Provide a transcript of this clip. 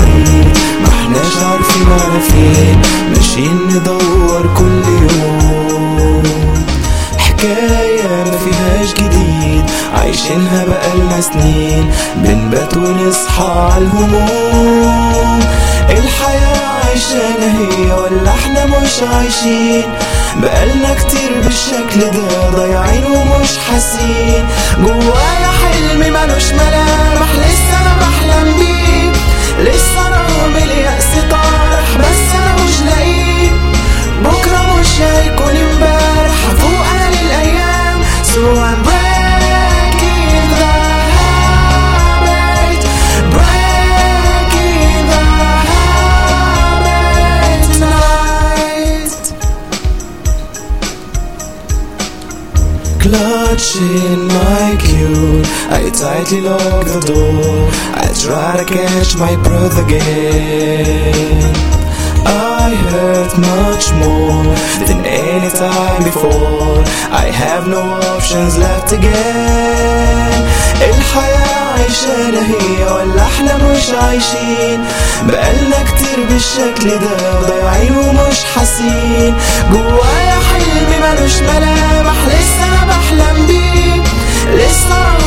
بعيد ما احناش عارفين على فين ماشيين ندور كل يوم حكاية ما فيهاش جديد عايشينها بقالنا سنين بنبات ونصحى عالهموم الحياة عايشانا هي ولا احنا مش عايشين بقالنا كتير بالشكل ده ضايعين ومش حاسين جوايا حلم ملوش ملامح لسه انا بحلم بيه لسه رغم اليأس طارح بس انا مش لاقيه بكرة مش هيكون امبارح هفوق انا للايام So I'm breaking the habit Breaking the habit tonight Clutching my cue I tightly lock the door I try to catch my breath again I hurt much more than any time before I have no options left again الحياة عايشانا هي ولا احنا مش عايشين بقالنا كتير بالشكل ده ضايعين ومش حاسين جوايا حلم ملوش ملامح لسه انا بحلم بيه لسه